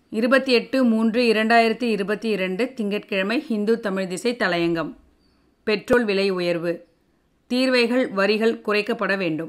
இருபத்தி எட்டு மூன்று இரண்டாயிரத்தி இருபத்தி இரண்டு திங்கட்கிழமை ஹிந்து தமிழ் திசை தலையங்கம் பெட்ரோல் விலை உயர்வு தீர்வைகள் வரிகள் குறைக்கப்பட வேண்டும்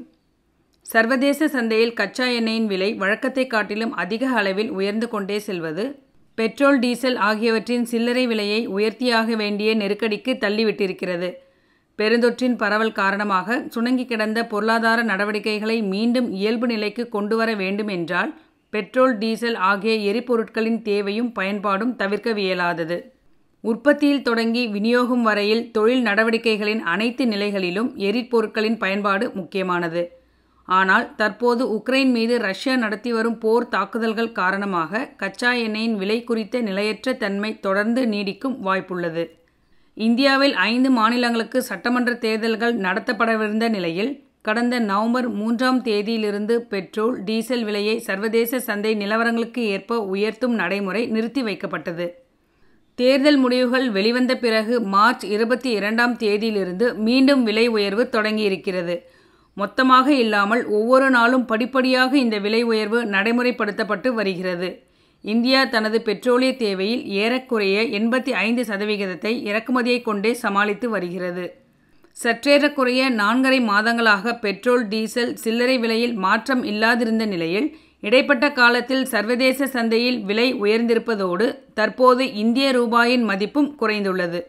சர்வதேச சந்தையில் கச்சா எண்ணெயின் விலை வழக்கத்தை காட்டிலும் அதிக அளவில் உயர்ந்து கொண்டே செல்வது பெட்ரோல் டீசல் ஆகியவற்றின் சில்லறை விலையை உயர்த்தியாக வேண்டிய நெருக்கடிக்கு தள்ளிவிட்டிருக்கிறது பெருந்தொற்றின் பரவல் காரணமாக சுணங்கி கிடந்த பொருளாதார நடவடிக்கைகளை மீண்டும் இயல்பு நிலைக்கு கொண்டுவர வேண்டும் என்றால் பெட்ரோல் டீசல் ஆகிய எரிபொருட்களின் தேவையும் பயன்பாடும் தவிர்க்கவியலாதது உற்பத்தியில் தொடங்கி விநியோகம் வரையில் தொழில் நடவடிக்கைகளின் அனைத்து நிலைகளிலும் எரிபொருட்களின் பயன்பாடு முக்கியமானது ஆனால் தற்போது உக்ரைன் மீது ரஷ்யா நடத்தி வரும் போர் தாக்குதல்கள் காரணமாக கச்சா எண்ணெயின் விலை குறித்த நிலையற்ற தன்மை தொடர்ந்து நீடிக்கும் வாய்ப்புள்ளது இந்தியாவில் ஐந்து மாநிலங்களுக்கு சட்டமன்ற தேர்தல்கள் நடத்தப்படவிருந்த நிலையில் கடந்த நவம்பர் மூன்றாம் தேதியிலிருந்து பெட்ரோல் டீசல் விலையை சர்வதேச சந்தை நிலவரங்களுக்கு ஏற்ப உயர்த்தும் நடைமுறை நிறுத்தி வைக்கப்பட்டது தேர்தல் முடிவுகள் வெளிவந்த பிறகு மார்ச் இருபத்தி இரண்டாம் தேதியிலிருந்து மீண்டும் விலை உயர்வு தொடங்கியிருக்கிறது மொத்தமாக இல்லாமல் ஒவ்வொரு நாளும் படிப்படியாக இந்த விலை உயர்வு நடைமுறைப்படுத்தப்பட்டு வருகிறது இந்தியா தனது பெட்ரோலிய தேவையில் ஏறக்குறைய எண்பத்தி ஐந்து சதவிகிதத்தை இறக்குமதியை கொண்டே சமாளித்து வருகிறது சற்றேறக்குறைய நான்கரை மாதங்களாக பெட்ரோல் டீசல் சில்லறை விலையில் மாற்றம் இல்லாதிருந்த நிலையில் இடைப்பட்ட காலத்தில் சர்வதேச சந்தையில் விலை உயர்ந்திருப்பதோடு தற்போது இந்திய ரூபாயின் மதிப்பும் குறைந்துள்ளது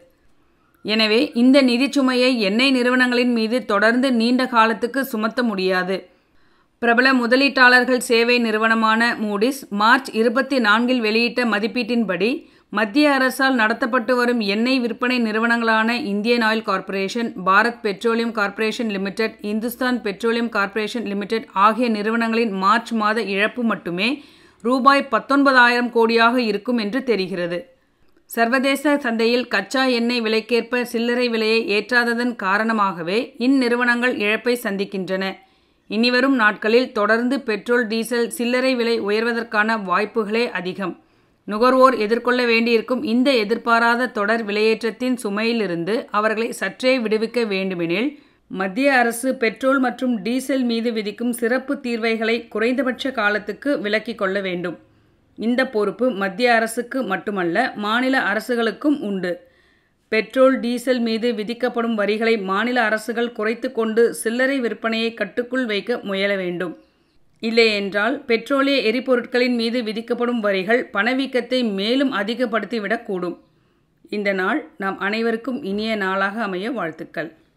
எனவே இந்த நிதிச்சுமையை எண்ணெய் நிறுவனங்களின் மீது தொடர்ந்து நீண்ட காலத்துக்கு சுமத்த முடியாது பிரபல முதலீட்டாளர்கள் சேவை நிறுவனமான மூடிஸ் மார்ச் இருபத்தி நான்கில் வெளியிட்ட மதிப்பீட்டின்படி மத்திய அரசால் நடத்தப்பட்டு வரும் எண்ணெய் விற்பனை நிறுவனங்களான Indian oil corporation Bharat petroleum corporation limited Hindustan petroleum corporation limited ஆகிய நிறுவனங்களின் மார்ச் மாத இழப்பு மட்டுமே ரூபாய் பத்தொன்பதாயிரம் கோடியாக இருக்கும் என்று தெரிகிறது சர்வதேச சந்தையில் கச்சா எண்ணெய் விலைக்கேற்ப சில்லறை விலையை ஏற்றாததன் காரணமாகவே இந்நிறுவனங்கள் இழப்பை சந்திக்கின்றன இனிவரும் நாட்களில் தொடர்ந்து பெட்ரோல் டீசல் சில்லறை விலை உயர்வதற்கான வாய்ப்புகளே அதிகம் நுகர்வோர் எதிர்கொள்ள வேண்டியிருக்கும் இந்த எதிர்பாராத தொடர் விலையேற்றத்தின் சுமையிலிருந்து அவர்களை சற்றே விடுவிக்க வேண்டுமெனில் மத்திய அரசு பெட்ரோல் மற்றும் டீசல் மீது விதிக்கும் சிறப்பு தீர்வைகளை குறைந்தபட்ச காலத்துக்கு விலக்கிக் கொள்ள வேண்டும் இந்த பொறுப்பு மத்திய அரசுக்கு மட்டுமல்ல மாநில அரசுகளுக்கும் உண்டு பெட்ரோல் டீசல் மீது விதிக்கப்படும் வரிகளை மாநில அரசுகள் குறைத்து கொண்டு சில்லறை விற்பனையை கட்டுக்குள் வைக்க முயல வேண்டும் இல்லையென்றால் பெட்ரோலிய எரிபொருட்களின் மீது விதிக்கப்படும் வரிகள் பணவீக்கத்தை மேலும் அதிகப்படுத்திவிடக்கூடும் இந்த நாள் நாம் அனைவருக்கும் இனிய நாளாக அமைய வாழ்த்துக்கள்